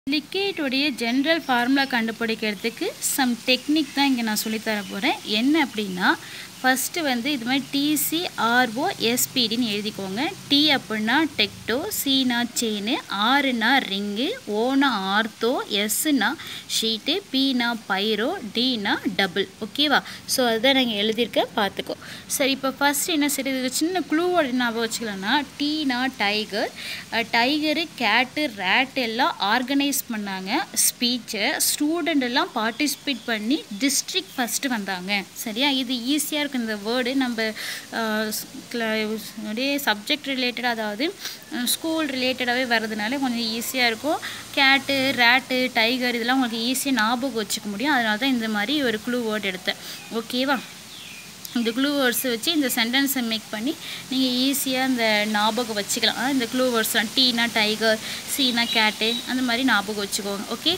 லிக்விடுடைய general formula கண்டுபிடிக்கிறதுக்கு some technique தான் இங்கே நான் சொல்லித்தர போகிறேன் என்ன அப்படின்னா ஃபஸ்ட்டு வந்து இது மாதிரி டிசி ஆர்ஓ எஸ்பிடின்னு எழுதிக்கோங்க டி அப்படின்னா டெக்டோ சினா செயின் ஆறுனா ரிங்கு ஓனா ஆர்த்தோ எஸ்னா ஷீட்டு பீனா பைரோ டீனா டபுள் ஓகேவா ஸோ அதுதான் நாங்கள் எழுதியிருக்கேன் பார்த்துக்கோ சரி இப்போ ஃபஸ்ட்டு என்ன சரி இது சின்ன க்ளூவோட ஞாபகம் வச்சுக்கலாம்னா டீனா டைகர் டைகரு கேட்டு ரேட் எல்லாம் ஆர்கனைஸ் பண்ணாங்க ஸ்பீச்சை ஸ்டூடெண்ட் எல்லாம் பார்ட்டிசிபேட் பண்ணி டிஸ்ட்ரிக்ட் ஃபஸ்ட்டு வந்தாங்க சரியா இது ஈஸியாக இருக்கும் இந்த வேர்டு நம்ம அப்படியே சப்ஜெக்ட் ரிலேட்டட் அதாவது ஸ்கூல் ரிலேட்டடாகவே வர்றதுனால கொஞ்சம் ஈஸியாக இருக்கும் கேட்டு ரேட்டு டைகர் இதெல்லாம் உங்களுக்கு ஈஸியாக ஞாபகம் வச்சுக்க முடியும் அதனால தான் இந்த மாதிரி ஒரு க்ளூ வேர்டு எடுத்தேன் ஓகேவா இந்த க்ளூ வேர்ட்ஸை வச்சு இந்த சென்டென்ஸை மேக் பண்ணி நீங்கள் ஈஸியாக இந்த ஞாபகம் வச்சுக்கலாம் இந்த க்ளூ வேர்ட்ஸ்லாம் டீனா டைகர் சீனா கேட்டு அந்த மாதிரி ஞாபகம் வச்சுக்கோங்க ஓகே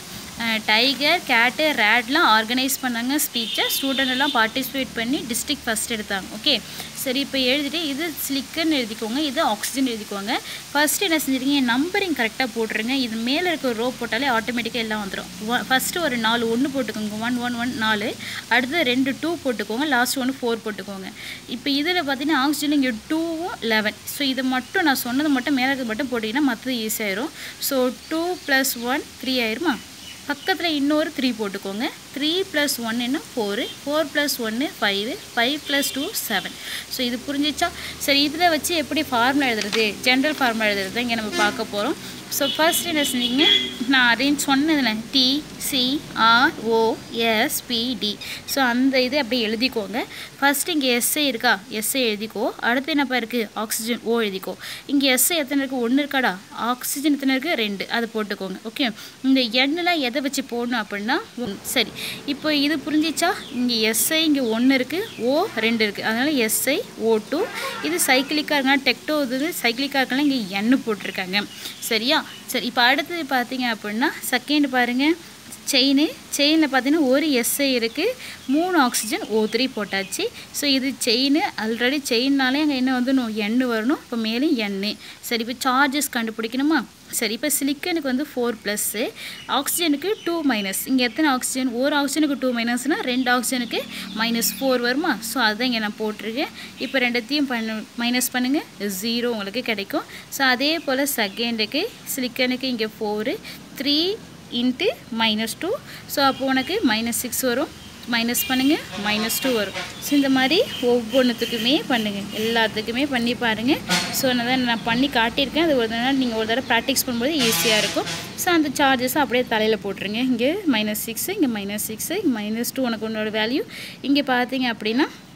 டைகர் கேட்டு ரேட்லாம் ஆர்கனைஸ் பண்ணாங்க ஸ்பீச்சை ஸ்டூடெண்ட் எல்லாம் பார்ட்டிசிபேட் பண்ணி டிஸ்ட்ரிக்ட் ஃபஸ்ட் எடுத்தாங்க ஓகே சரி இப்போ எழுதிட்டு இது ஸ்லிக்கர்னு எழுதிக்கோங்க இது ஆக்சிஜன் எழுதிக்கோங்க ஃபஸ்ட்டு என்ன செஞ்சுருக்கீங்க நம்பரிங் கரெக்டாக போட்டுருங்க இது மேலே இருக்க ஒரு ரோ போட்டாலே ஆட்டோமேட்டிக்காக எல்லாம் வந்துடும் ஃபஸ்ட்டு ஒரு நாலு ஒன்று போட்டுக்கோங்க ஒன் ஒன் ஒன் நாலு அடுத்து ரெண்டு டூ போட்டுக்கோங்க லாஸ்ட் ஒன்று ஃபோர் போட்டுக்கோங்க இப்போ இதில் பார்த்தீங்கன்னா ஆக்சிஜன் இங்கே டூவும் லெவன் ஸோ இதை மட்டும் நான் சொன்னது மட்டும் மேலே இருக்க மட்டும் போட்டிங்கன்னா மற்றது ஈஸியாயிரும் so two plus one three ஆயிருமா பக்கத்தில் இன்னொரு த்ரீ போட்டுக்கோங்க த்ரீ ப்ளஸ் ஒன்னுன்னு ஃபோரு ஃபோர் ப்ளஸ் ஒன்று five five plus two seven so இது புரிஞ்சிச்சா சரி இதில் வச்சு எப்படி ஃபார்முலா எழுதுறது ஜென்ரல் ஃபார்முலா எழுதுறது தான் இங்கே நம்ம பார்க்க போகிறோம் ஸோ ஃபர்ஸ்ட் என்ன செஞ்சீங்க நான் அரேஞ்ச் சொன்னதில்ல D C R O S P D so அந்த இது அப்படியே எழுதிக்கோங்க ஃபஸ்ட்டு இங்கே எஸ்ஐ இருக்கா எஸ்ஐ எழுதிக்கோ அடுத்து என்னப்பா இருக்குது ஆக்சிஜன் ஓ எழுதிக்கோ இங்கே எஸ்ஐ எத்தனை இருக்குது ஒன்று இருக்காடா ஆக்சிஜன் எத்தனை இருக்குது ரெண்டு அதை போட்டுக்கோங்க ஓகே இந்த எண்ணெலாம் எதை வச்சு போடணும் அப்படின்னா சரி இப்போ இது புரிஞ்சிச்சா இங்கே எஸ்ஐ இங்கே ஒன்று இருக்குது ஓ ரெண்டு இருக்குது அதனால் எஸ்ஐ ஓ டூ இது சைக்கிளிக்காக இருக்குன்னா டெக்டோ இது சைக்கிளிக்காக இருக்கலாம் இங்கே எண்ணு போட்டிருக்காங்க சரியா சரி இப்போ அடுத்தது பார்த்தீங்க அப்படின்னா செகண்ட் பாருங்கள் செயின் செயினில் பார்த்தீங்கன்னா ஒரு எஸ்ஐ இருக்குது மூணு ஆக்சிஜன் ஓ த்ரீ போட்டாச்சு ஸோ இது செயின் ஆல்ரெடி செயின்னாலே அங்கே என்ன வந்துடணும் எண்ணு வரணும் இப்போ மேலே எண்ணு சரி இப்போ சார்ஜஸ் கண்டுபிடிக்கணுமா சரி இப்போ சிலிக்கனுக்கு வந்து ஃபோர் ப்ளஸ்ஸு ஆக்சிஜனுக்கு டூ மைனஸ் இங்கே எத்தனை ஆக்சிஜன் ஒரு ஆக்சிஜனுக்கு டூ மைனஸ்னால் ரெண்டு ஆக்சிஜனுக்கு மைனஸ் ஃபோர் வருமா ஸோ அதுதான் இங்கே நான் போட்டிருக்கேன் இப்போ ரெண்டுத்தையும் பண்ண மைனஸ் பண்ணுங்கள் ஜீரோ உங்களுக்கு கிடைக்கும் ஸோ அதே போல் செகண்டுக்கு சிலிக்கனுக்கு இங்கே four three into minus two so அப்போ உனக்கு மைனஸ் சிக்ஸ் வரும் மைனஸ் பண்ணுங்கள் மைனஸ் டூ வரும் ஸோ இந்த மாதிரி ஒவ்வொன்றுத்துக்குமே பண்ணுங்கள் எல்லாத்துக்குமே பண்ணி பாருங்கள் ஸோ நான் நான் பண்ணி காட்டியிருக்கேன் அது ஒரு தடவை நீங்கள் ஒரு தடவை ப்ராக்டிஸ் பண்ணும்போது ஈஸியாக இருக்கும் ஸோ அந்த சார்ஜஸை அப்படியே தலையில் போட்டுருங்க இங்கே மைனஸ் சிக்ஸு இங்கே மைனஸ் சிக்ஸு இங்கே மைனஸ் டூ உனக்கு உன்னோட வேல்யூ இங்கே பார்த்தீங்க அப்படின்னா